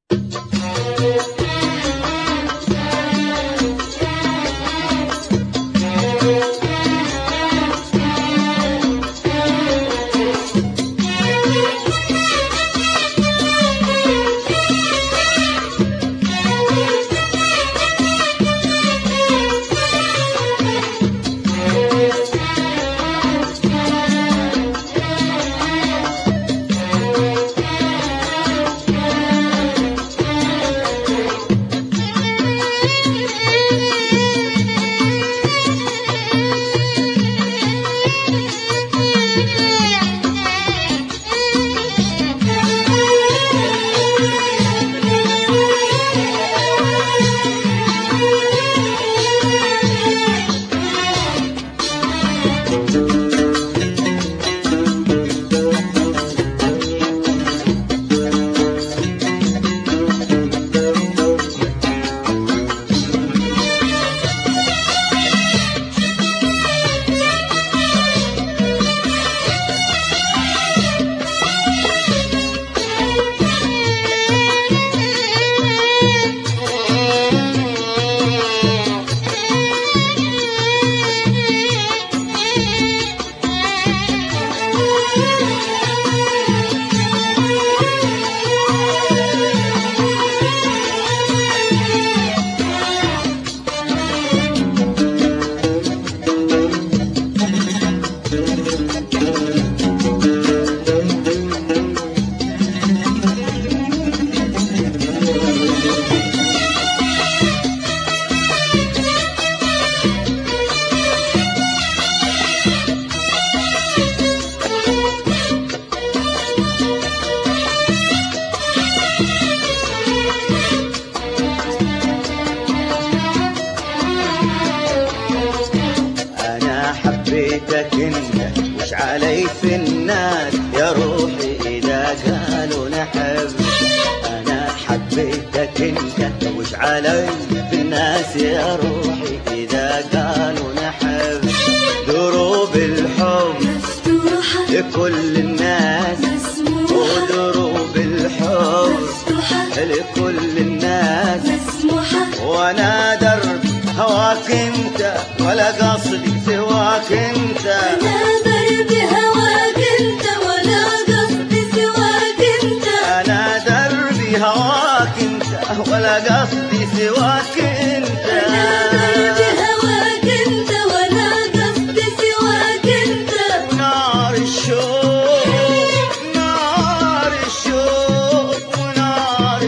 حبيتك انت وش علي في الناس يا روحي اذا قالوا نحب انا حبيتك انت وش علي في الناس يا روحي اذا قالوا نحب دروب الحب مفتوحة لكل الناس مسموحة ودروب الحب مفتوحة لكل الناس مسموحة وانا درب هواك انت ولا قصدي سواك انت أنا دربي هواك أنت ولا قصدي سواك أنت انا دربي هواك انت ولا قصدي سواك انت أنا دربي هواك أنت ولا قصدي سواك أنت نار الشوق نار الشوق ونار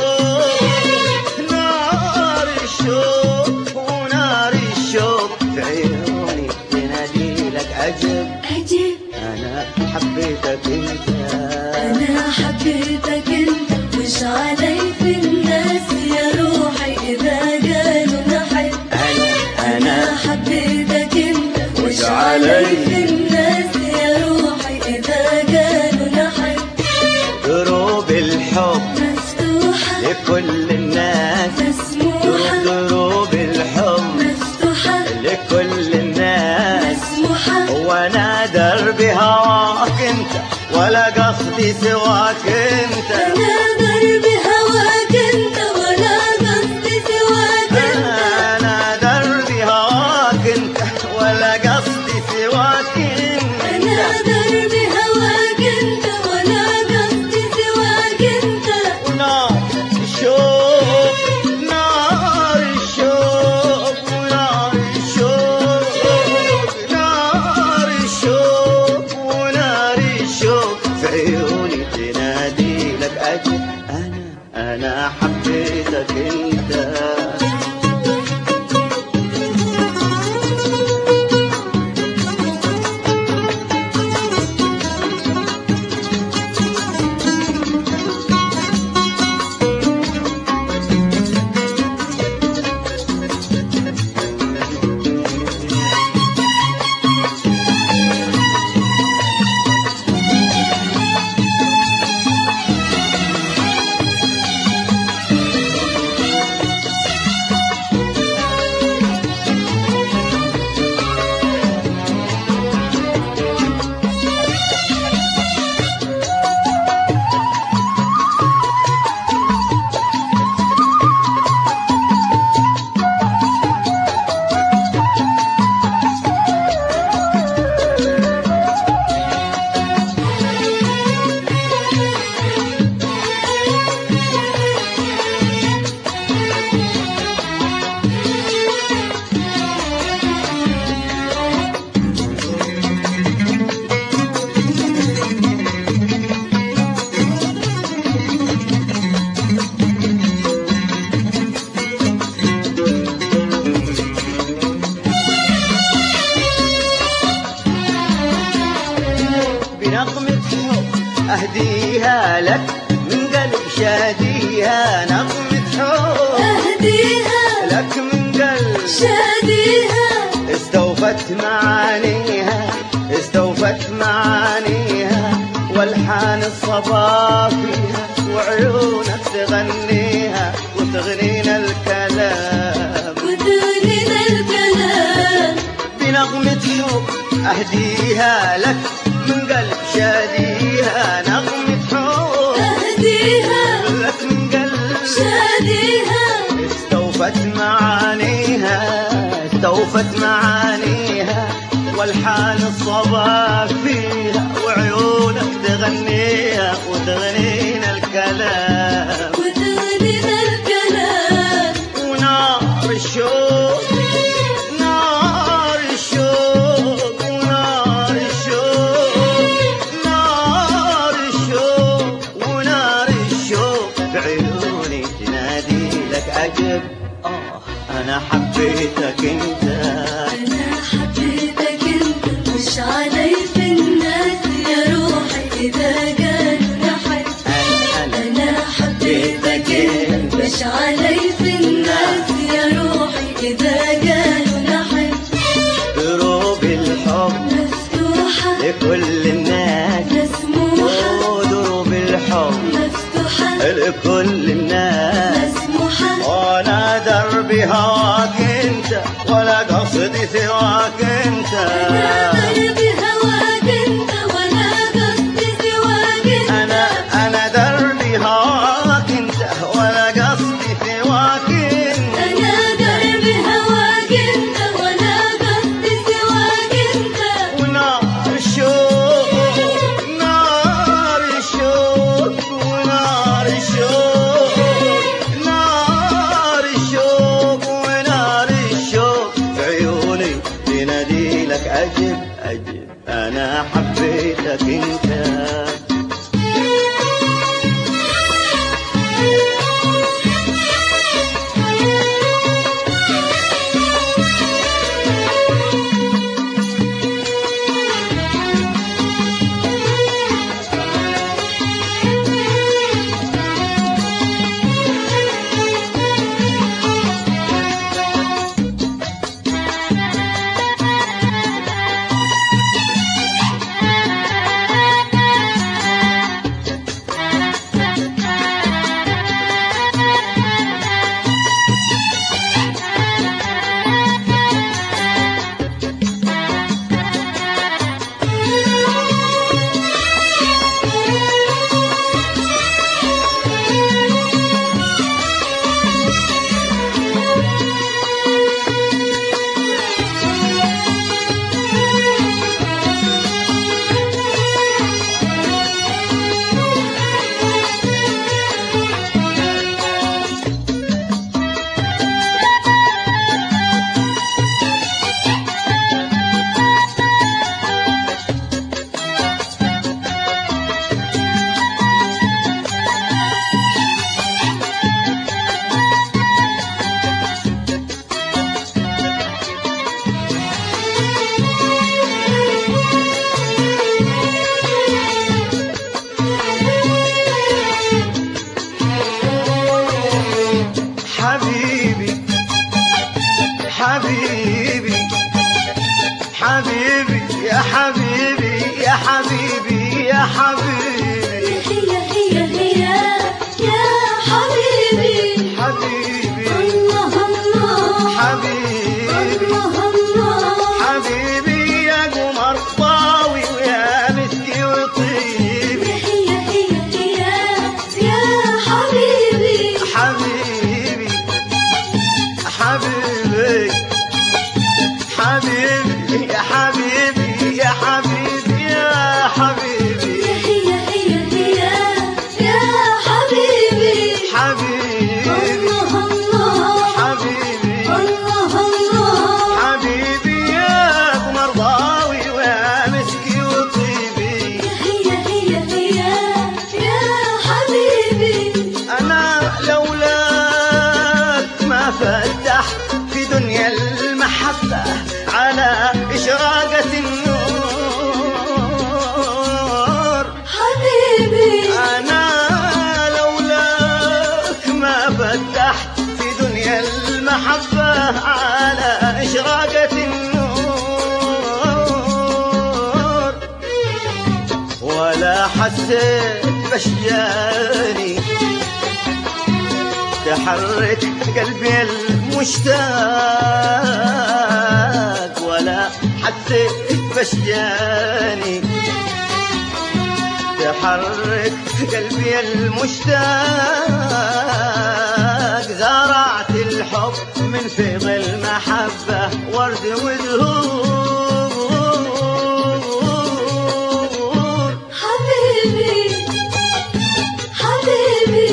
الشوق نار الشوق ونار الشوق في عيوني تنادي لك عجب عجيب انا حبيتك انت أنا حبيتك أنت وش علي في الناس يا روحي إذا قالوا نحب انا أنا انا حبيتك أنت وش وش علي علي في الناس يا روحي إذا قالوا نحب دروب الحب مفتوحة لكل الناس مسموحة دروب الحب مفتوحة لكل الناس مسموحة وانا دربي هواك انت ولا قصدي سواك انت أنا دربي هواك أنت ولا قصدي سواك أنت انا دربي هواك انت ولا قصدي سواك أنا انت دربي هواك أنت ولا قصدي سواك أنت نار الشوق نار الشوق ونار الشوق نار الشوق ونار الشوق في عيوني تنادي لك أجل أنا أنا حبيتك أنت أهديها لك من قلب شاديها نغمة حب أهديها لك من قلب شاديها استوفت معانيها استوفت معانيها والحان الصبا فيها وعيونك تغنيها وتغنينا الكلام وتغنينا الكلام بنغمة حب أهديها لك من قلب شاديها نغمة حب أهديها لك من قلب شاديها استوفت معانيها استوفت معانيها والحان الصبا فيها وعيونك تغنيها وتغنينا الكلام وتغنينا الكلام ونار الشوق نار الشوق ونار الشوق نار الشوق ونار الشوق بعيوني تنادي لك أجب آه أنا حبيتك أنت أنا حبيتك أنت مش علي في الناس يا روحي إذا قالوا نحن أنا أنا أنا حبيتك أنت مش علي في الناس يا روحي إذا قالوا نحن دروب الحب مفتوحة لكل الناس مسموحة أوه، دروب الحب مفتوحة لكل الناس مسموحة وانا دربي هواك انت ولا قصدي سواك انت أنا قلبي هواك أنت ولا قصدي سواك أنت انا انا دربي هواك انت ولا قصدي سواك انت أنا قلبي هواك أنت ولا قصدي سواك أنت ونار الشوق نار الشوق ونار الشوق نار الشوق ونار الشوق في عيوني تنادي لك أجب أجب أنا حبيتك أنت حبيبي حبيبي حبيبي يا حبيبي يا حبيبي يا حبيبي هي هي هي يا حبيبي حبيبي الله الله حبيبي الله الله حبيبي يا قمر ضاوي ويا مسكي وطيبي هي هي هي يا حبيبي حبيبي حبيبي حبيبي يا حبيبي يا حبيبي يا حبيبي هي هي حسيت بشجاني تحرك قلبي المشتاق ولا حسيت بشجاني تحرك قلبي المشتاق زرعت الحب من فيض المحبة ورد وزهور حبيبي حبيبي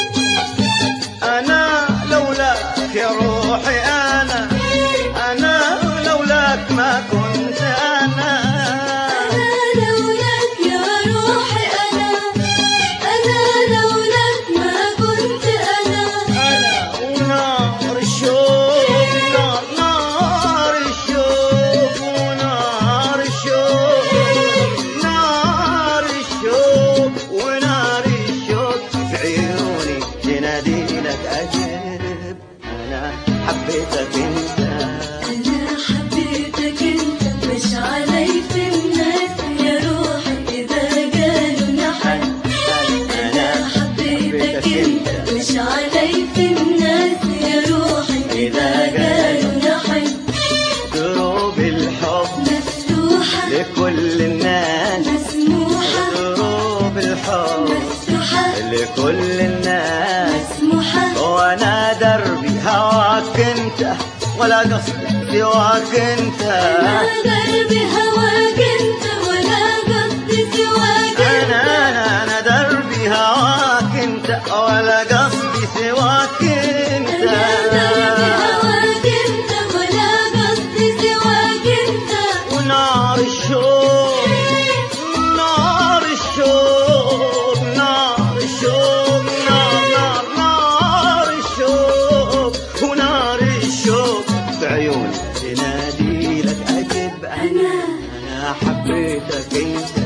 أنا لولاك يا روحي أنا أنا لولاك ما كنت أنا أنا لولاك يا روحي أنا أنا لولاك ما كنت أنا أنا ونار الشوق نار نار الشوق ونار الشوق نار الشوق ونار الشوق في عيوني تنادي لك أجيب أنا حبيتك أنت أنا حبيتك أنت مش علي في الناس يا روحي إذا قالوا نحن أنا حبيتك أنت مش علي في الناس يا روحي إذا قالوا نحن دروب الحب مفتوحة لكل الناس مسموحة دروب الحب مفتوحة لكل الناس مسموحة وانا دربي هواك انت ولا قصدي سواك انت أنا قلبي هواك أنت ولا قصدي سواك انا انا انا دربي هواك انت ولا قصدي سواك انت أنا قلبي هواك أنت ولا قصدي سواك أنت ونار الشوق نار الشوق نار الشوق نار نار نار الشوق ونار الشوق في عيوني تنادي لك أجب أنا أنا أنا حبيتك أنت